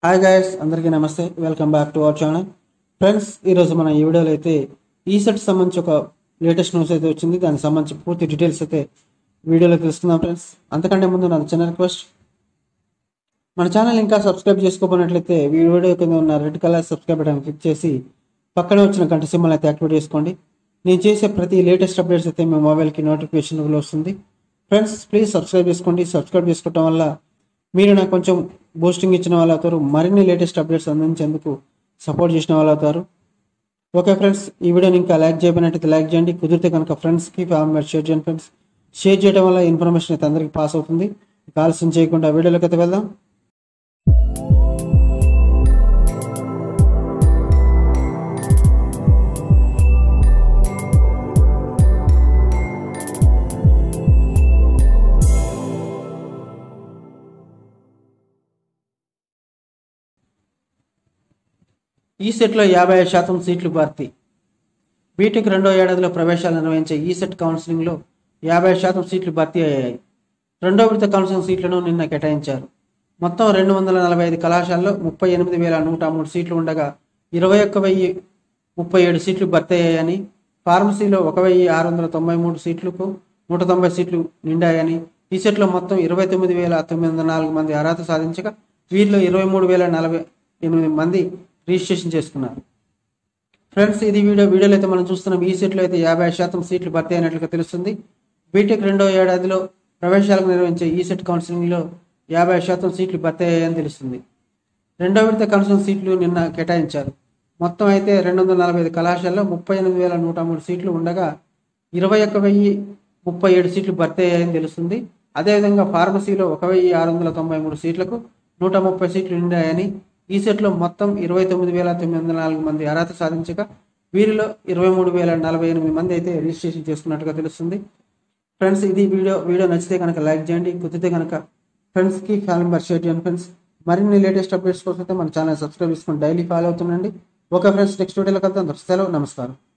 hi guys అందరికీ నమస్తే welcome back to our channel friends ఈరోజు మన ఈ వీడియోలో అయితే ఈ సెట్ సంబంధించి ఒక లేటెస్ట్ న్యూస్ అయితే వచ్చింది దానికి సంబంధించి పూర్తి డీటెయిల్స్ అయితే వీడియోలో తెలుసుకుందాం ఫ్రెండ్స్ అంతకంటే ముందు నా చిన్న రిక్వెస్ట్ మన ఛానల్ ఇంకా సబ్స్క్రైబ్ చేసుకోకపోయినట్లయితే ఈ వీడియో కింద ఉన్న red colour subscribe button click చేసి పక్కనే వచ్చిన గంట సింబల్ అయితే యాక్టివేట్ చేసుకోండి నేను చేసే ప్రతి లేటెస్ట్ అప్డేట్స్ అయితే మీ మొబైల్కి నోటిఫికేషన్ వస్తుంది ఫ్రెండ్స్ ప్లీజ్ సబ్స్క్రైబ్ చేసుకోండి సబ్స్క్రైబ్ చేసుకోవటం వల్ల మీరు నాకు కొంచెం బూస్టింగ్ ఇచ్చిన వాళ్ళు అవుతారు మరిన్ని లేటెస్ట్ అప్డేట్స్ అందించేందుకు సపోర్ట్ చేసిన వాళ్ళు అవుతారు ఓకే ఫ్రెండ్స్ ఈ వీడియోని ఇంకా లైక్ చేయబడినట్టయితే లైక్ చేయండి కుదిరితే కనుక ఫ్రెండ్స్కి ఫ్యామిలీ షేర్ చేయండి ఫ్రెండ్స్ షేర్ చేయడం వల్ల ఇన్ఫర్మేషన్ అయితే అందరికీ పాస్ అవుతుంది ఇక ఆలస్యం చేయకుండా వీడియోలోకి అయితే వెళ్దాం ఈ సెట్లో యాభై ఐదు శాతం సీట్లు భర్తీ బీటెక్ రెండో ఏడాదిలో ప్రవేశాలు నిర్వహించే ఈ సెట్ కౌన్సిలింగ్లో యాభై ఐదు శాతం సీట్లు భర్తీ అయ్యాయి రెండో విడత కౌన్సిలింగ్ సీట్లను నిన్న కేటాయించారు మొత్తం రెండు వందల నలభై ఐదు కళాశాలలో ముప్పై ఎనిమిది వేల నూట మూడు సీట్లు ఉండగా ఇరవై ఒక్క వెయ్యి ముప్పై ఏడు సీట్లు భర్తీ అయ్యాయని ఫార్మసీలో ఒక వెయ్యి ఆరు వందల తొంభై మూడు సీట్లకు నూట తొంభై సీట్లు నిండాయని ఈ సెట్లో మొత్తం ఇరవై తొమ్మిది వేల తొమ్మిది వందల నాలుగు మంది అర్హత సాధించగా వీరిలో ఇరవై మూడు వేల నలభై ఎనిమిది మంది రిజిస్ట్రేషన్ చేసుకున్నారు ఫ్రెండ్స్ ఇది వీడియో వీడియోలో అయితే మనం చూస్తున్నాం ఈ సీట్లో అయితే యాభై శాతం సీట్లు భర్తీ అయినట్లుగా తెలుస్తుంది బీటెక్ రెండో ఏడాదిలో ప్రవేశాలకు నిర్వహించే ఈ సెట్ కౌన్సిలింగ్లో యాభై శాతం సీట్లు భర్తీ అయ్యాయని తెలుస్తుంది రెండో విడత కౌన్సిలింగ్ సీట్లు నిన్న కేటాయించారు మొత్తం అయితే రెండు వందల నలభై ఐదు కళాశాలలో ముప్పై ఎనిమిది వేల నూట మూడు సీట్లు ఉండగా ఇరవై ఒక్క వెయ్యి ముప్పై ఏడు సీట్లు భర్తీ అయ్యాయని తెలుస్తుంది అదేవిధంగా ఫార్మసీలో ఒక వెయ్యి ఆరు వందల తొంభై మూడు సీట్లకు నూట ముప్పై సీట్లు నిండాయని ఈ సెట్లో మొత్తం ఇరవై తొమ్మిది వేల తొమ్మిది వందల నాలుగు మంది అర్హత సాధించగా వీరిలో ఇరవై మూడు వేల నలభై ఎనిమిది మంది అయితే రిజిస్ట్రేషన్ చేసుకున్నట్టుగా తెలుస్తుంది ఫ్రెండ్స్ ఇది వీడియో వీడియో నచ్చితే కనుక లైక్ చేయండి కుదిరితే కనుక ఫ్రెండ్స్కి ఫ్యామిలీ మెంబర్ షేర్ చేయండి ఫ్రెండ్స్ మరిన్ని లేటెస్ట్ అప్డేట్స్ కోసం అయితే మన ఛానల్ సబ్స్క్రైబ్ చేసుకొని డైలీ ఫాలో అవుతుండండి ఓకే ఫ్రెండ్స్ నెక్స్ట్ వీడియోలో కలుద్దాం సెలవు నమస్కారం